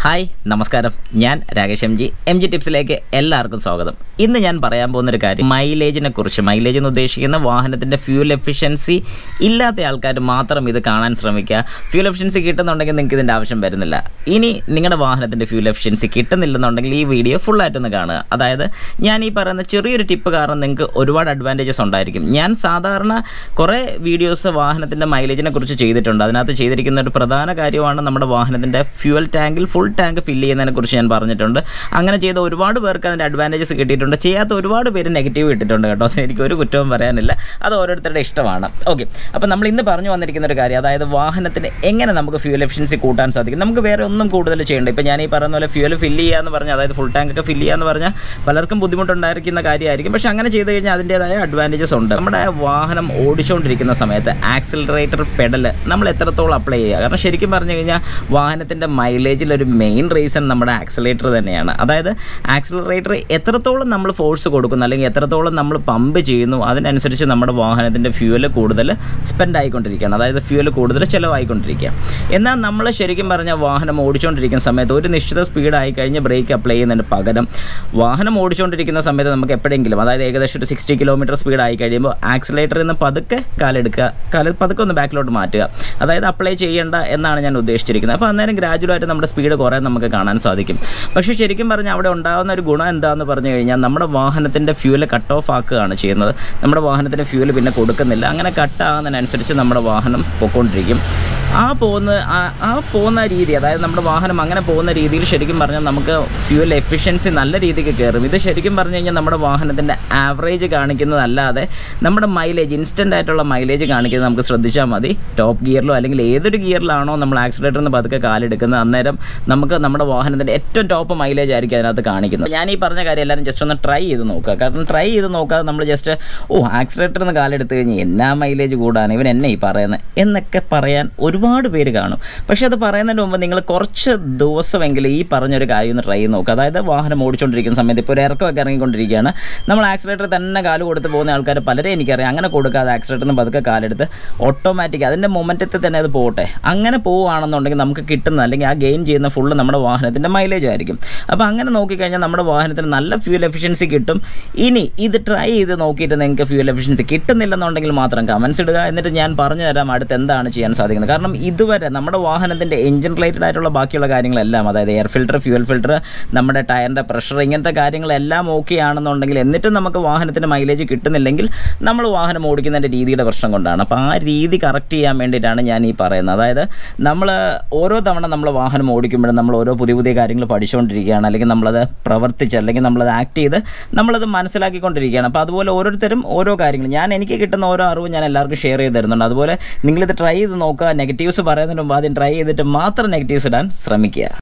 hi നമസ്കാരം ഞാൻ Rakesh M G M G ടിപ്സിലേക്ക് എല്ലാവർക്കും സ്വാഗതം ഇന്ന് ഞാൻ പറയാൻ പോകുന്ന ഒരു കാര്യം മൈലേജിനെ കുറിച്ച് മൈലേജ് എന്ന് ഉദ്ദേശിക്കുന്ന വാഹനത്തിൻ്റെ ഫ്യൂൽ എഫിഷ്യൻസി ഇല്ലാത്ത ആൾക്കാർ മാത്രം ഇത് കാണാൻ ശ്രമിക്കുക ഫ്യൂൽ എഫിഷ്യൻസി കിട്ടുന്നുണ്ടെങ്കിൽ നിങ്ങൾക്ക് ഇതിൻ്റെ ആവശ്യം വരുന്നില്ല ഇനി നിങ്ങളുടെ വാഹനത്തിൻ്റെ ഫ്യൂൽ എഫിഷ്യൻസി കിട്ടുന്നില്ലെന്നുണ്ടെങ്കിൽ ഈ വീഡിയോ ഫുള്ളായിട്ടൊന്ന് കാണുക അതായത് ഞാൻ ഈ പറയുന്ന ചെറിയൊരു ടിപ്പ് കാരണം നിങ്ങൾക്ക് ഒരുപാട് അഡ്വാൻറ്റേജസ് ഉണ്ടായിരിക്കും ഞാൻ സാധാരണ കുറേ വീഡിയോസ് വാഹനത്തിൻ്റെ മൈലേജിനെ കുറിച്ച് ചെയ്തിട്ടുണ്ട് അതിനകത്ത് ചെയ്തിരിക്കുന്ന ഒരു പ്രധാന കാര്യമാണ് നമ്മുടെ വാഹനത്തിൻ്റെ ഫ്യൂൽ ടാങ്കിൽ ഫുൾ ടാങ്ക് ഫില്ല് ചെയ്യുന്നതിനെ കുറിച്ച് ഞാൻ പറഞ്ഞിട്ടുണ്ട് അങ്ങനെ ചെയ്ത ഒരുപാട് പേർക്ക് അതിൻ്റെ അഡ്വാൻറ്റേജസ് കിട്ടിയിട്ടുണ്ട് ചെയ്യാത്ത ഒരുപാട് പേര് നെഗറ്റീവ് ഇട്ടിട്ടുണ്ട് കേട്ടോ അതിന് എനിക്ക് ഒരു കുറ്റവും പറയാനില്ല അത് ഓരോരുത്തരുടെ ഇഷ്ടമാണ് ഓക്കെ അപ്പോൾ നമ്മൾ ഇന്ന് പറഞ്ഞു വന്നിരിക്കുന്ന ഒരു കാര്യം അതായത് വാഹനത്തിന് എങ്ങനെ നമുക്ക് ഫ്യൂൽ എഫിഷ്യൻസി കൂട്ടാൻ സാധിക്കും നമുക്ക് വേറെ ഒന്നും കൂടുതൽ ചെയ്യേണ്ട ഇപ്പോൾ ഞാൻ ഈ പറയുന്ന പോലെ ഫ്യൂൽ ഫില്ല് ചെയ്യുക എന്ന് പറഞ്ഞാൽ അതായത് ഫുൾ ടാങ്ക് ഒക്കെ ഫില്ല് ചെയ്യുക എന്ന് പറഞ്ഞാൽ പലർക്കും ബുദ്ധിമുട്ടുണ്ടായിരിക്കുന്ന കാര്യമായിരിക്കും പക്ഷേ അങ്ങനെ ചെയ്ത് കഴിഞ്ഞാൽ അതിൻ്റേതായ അഡ്വാൻറ്റേജസ് ഉണ്ട് നമ്മുടെ വാഹനം ഓടിച്ചുകൊണ്ടിരിക്കുന്ന സമയത്ത് ആക്സിലറേറ്റർ പെഡൽ നമ്മൾ എത്രത്തോളം അപ്ലൈ ചെയ്യുക കാരണം ശരിക്കും പറഞ്ഞു കഴിഞ്ഞാൽ വാഹനത്തിൻ്റെ മൈലേജിൽ ഒരു മെയിൻ റീസൺ നമ്മുടെ ആക്സിലേറ്റർ തന്നെയാണ് അതായത് ആക്സിലറേറ്റർ എത്രത്തോളം നമ്മൾ ഫോഴ്സ് കൊടുക്കുന്നു അല്ലെങ്കിൽ എത്രത്തോളം നമ്മൾ പമ്പ് ചെയ്യുന്നു അതിനനുസരിച്ച് നമ്മുടെ വാഹനത്തിൻ്റെ ഫ്യൂല് കൂടുതൽ സ്പെൻഡ് ആയിക്കൊണ്ടിരിക്കുകയാണ് അതായത് ഫ്യൂല് കൂടുതൽ ചിലവായിക്കൊണ്ടിരിക്കുക എന്നാൽ നമ്മൾ ശരിക്കും പറഞ്ഞാൽ വാഹനം ഓടിച്ചുകൊണ്ടിരിക്കുന്ന സമയത്ത് ഒരു നിശ്ചിത സ്പീഡായി കഴിഞ്ഞ് ബ്രേക്ക് അപ്ലൈ ചെയ്യുന്നതിന് പകരം വാഹനം ഓടിച്ചുകൊണ്ടിരിക്കുന്ന സമയത്ത് നമുക്ക് എപ്പോഴെങ്കിലും അതായത് ഏകദേശം ഒരു സിക്സ്റ്റി കിലോമീറ്റർ സ്പീഡ് ആയി കഴിയുമ്പോൾ ആക്സിലേറ്ററിൽ നിന്ന് പതുക്കെ കാലെടുക്കുക കാല് പതുക്കെ ഒന്ന് ബാക്കിലോട്ട് മാറ്റുക അതായത് അപ്ലൈ ചെയ്യേണ്ട എന്നാണ് ഞാൻ ഉദ്ദേശിച്ചിരിക്കുന്നത് അപ്പോൾ അന്നേരം ഗ്രാജുവലായിട്ട് നമ്മുടെ സ്പീഡ് കുറേ നമുക്ക് കാണാൻ സാധിക്കും പക്ഷേ ശരിക്കും പറഞ്ഞാൽ അവിടെ ഉണ്ടാകുന്ന ഒരു ഗുണം എന്താണെന്ന് പറഞ്ഞു കഴിഞ്ഞാൽ നമ്മുടെ വാഹനത്തിൻ്റെ ഫ്യൂല് കട്ട് ഓഫ് ആക്കുകയാണ് ചെയ്യുന്നത് നമ്മുടെ വാഹനത്തിൻ്റെ ഫ്യൂല് പിന്നെ കൊടുക്കുന്നില്ല അങ്ങനെ കട്ട് ആകുന്നതിനനുസരിച്ച് നമ്മുടെ വാഹനം പൊയ്ക്കൊണ്ടിരിക്കും ആ പോകുന്ന ആ- ആ പോകുന്ന രീതി അതായത് നമ്മുടെ വാഹനം അങ്ങനെ പോകുന്ന രീതിയിൽ ശരിക്കും പറഞ്ഞാൽ നമുക്ക് ഫ്യൂൽ എഫിഷ്യൻസി നല്ല രീതിക്ക് കയറും ഇത് ശരിക്കും പറഞ്ഞു കഴിഞ്ഞാൽ നമ്മുടെ വാഹനത്തിൻ്റെ ആവറേജ് കാണിക്കുന്നതല്ലാതെ നമ്മുടെ മൈലേജ് ഇൻസ്റ്റൻ്റ് ആയിട്ടുള്ള മൈലേജ് കാണിക്കുന്നത് നമുക്ക് ശ്രദ്ധിച്ചാൽ മതി ടോപ്പ് ഗിയറിലോ അല്ലെങ്കിൽ ഏതൊരു ഗിയറിലാണോ നമ്മൾ ആക്സിലേറ്ററിൽ നിന്ന് പതുക്കെ കാലെടുക്കുന്നത് അന്നേരം നമുക്ക് നമ്മുടെ വാഹനത്തിൻ്റെ ഏറ്റവും ടോപ്പ് മൈലേജ് ആയിരിക്കും അതിനകത്ത് കാണിക്കുന്നത് ഞാൻ ഈ പറഞ്ഞ കാര്യം എല്ലാവരും ജസ്റ്റ് ഒന്ന് ട്രൈ ചെയ്ത് നോക്കുക കാരണം ട്രൈ ചെയ്ത് നോക്കാതെ നമ്മൾ ജസ്റ്റ് ഓ ആക്സിലേറ്ററിൽ നിന്ന് കാലെടുത്ത് കഴിഞ്ഞ് എന്നാ മൈലേജ് കൂടാൻ ഇവൻ എന്നെ ഈ പറയുന്നത് എന്നൊക്കെ പറയാൻ ഒരുപാട് പേര് കാണും പക്ഷേ അത് പറയുന്നതിന് മുമ്പ് നിങ്ങൾ കുറച്ച് ദിവസമെങ്കിലും ഈ പറഞ്ഞൊരു കാര്യം ഒന്ന് ട്രൈ ചെയ്ത് നോക്കുക അതായത് വാഹനം ഓടിച്ചുകൊണ്ടിരിക്കുന്ന സമയത്ത് ഇപ്പോൾ ഒരു ഇറക്കമൊക്കെ ഇറങ്ങിക്കൊണ്ടിരിക്കുകയാണ് നമ്മൾ ആക്സിലേറ്റർ തന്നെ കാല് കൊടുത്ത് പോകുന്ന ആൾക്കാർ പലരെ എനിക്കറിയാം അങ്ങനെ കൊടുക്കാതെ ആക്സിലേറ്ററിൽ നിന്ന് പതുക്കെ കാലെടുത്ത് ഓട്ടോമാറ്റിക് അതിൻ്റെ മൊമെൻറ്റത്തിൽ തന്നെ അത് പോകട്ടെ അങ്ങനെ പോവുകയാണെന്നുണ്ടെങ്കിൽ നമുക്ക് കിട്ടുന്ന അല്ലെങ്കിൽ ആ ഗെയിൻ ചെയ്യുന്ന ഫുള്ള് നമ്മുടെ വാഹനത്തിൻ്റെ മൈലേജ് ആയിരിക്കും അപ്പോൾ അങ്ങനെ നോക്കിക്കഴിഞ്ഞാൽ നമ്മുടെ വാഹനത്തിന് നല്ല ഫ്യൂൽ എഫിഷ്യൻസി കിട്ടും ഇനി ഇത് ട്രൈ ചെയ്ത് നോക്കിയിട്ട് നിങ്ങൾക്ക് ഫ്യൂൽ എഫിഷ്യൻസി കിട്ടുന്നില്ലെന്നുണ്ടെങ്കിൽ മാത്രം കമൻസ് ഇടുക എന്നിട്ട് ഞാൻ പറഞ്ഞു തരാം അടുത്ത് എന്താണ് ചെയ്യാൻ സാധിക്കുന്നത് കാരണം ഇതുവരെ നമ്മുടെ വാഹനത്തിൻ്റെ എഞ്ചിൻ റിലേറ്റഡ് ആയിട്ടുള്ള ബാക്കിയുള്ള കാര്യങ്ങളെല്ലാം അതായത് എയർ ഫിൽറ്റർ ഫ്യൂൽ ഫിൽറ്റർ നമ്മുടെ ടയറിൻ്റെ പ്രഷർ ഇങ്ങനത്തെ കാര്യങ്ങളെല്ലാം ഓക്കെ ആണെന്നുണ്ടെങ്കിൽ എന്നിട്ടും നമുക്ക് വാഹനത്തിൻ്റെ മൈലേജ് കിട്ടുന്നില്ലെങ്കിൽ നമ്മൾ വാഹനം ഓടിക്കുന്നതിൻ്റെ രീതിയുടെ പ്രശ്നം കൊണ്ടാണ് അപ്പോൾ ആ രീതി കറക്റ്റ് ചെയ്യാൻ വേണ്ടിയിട്ടാണ് ഞാൻ ഈ പറയുന്നത് അതായത് നമ്മൾ ഓരോ തവണ നമ്മൾ വാഹനം ഓടിക്കുമ്പോഴും നമ്മൾ ഓരോ പുതിയ പുതിയ കാര്യങ്ങൾ പഠിച്ചുകൊണ്ടിരിക്കുകയാണ് അല്ലെങ്കിൽ നമ്മളത് പ്രവർത്തിച്ച് അല്ലെങ്കിൽ നമ്മളത് ആക്ട് ചെയ്ത് നമ്മളത് മനസ്സിലാക്കിക്കൊണ്ടിരിക്കുകയാണ് അപ്പോൾ അതുപോലെ ഓരോരുത്തരും ഓരോ കാര്യങ്ങൾ ഞാൻ എനിക്ക് കിട്ടുന്ന ഓരോ അറിവും ഞാൻ എല്ലാവർക്കും ഷെയർ ചെയ്ത് തരുന്നുണ്ട് അതുപോലെ നിങ്ങളിത് ട്രൈ ചെയ്ത് നോക്കുക നെഗറ്റീവ്സ് പറയുന്നതിന് മുമ്പ് ആദ്യം ട്രൈ ചെയ്തിട്ട് മാത്രം നെഗറ്റീവ്സ് ഇടാൻ ശ്രമിക്കുക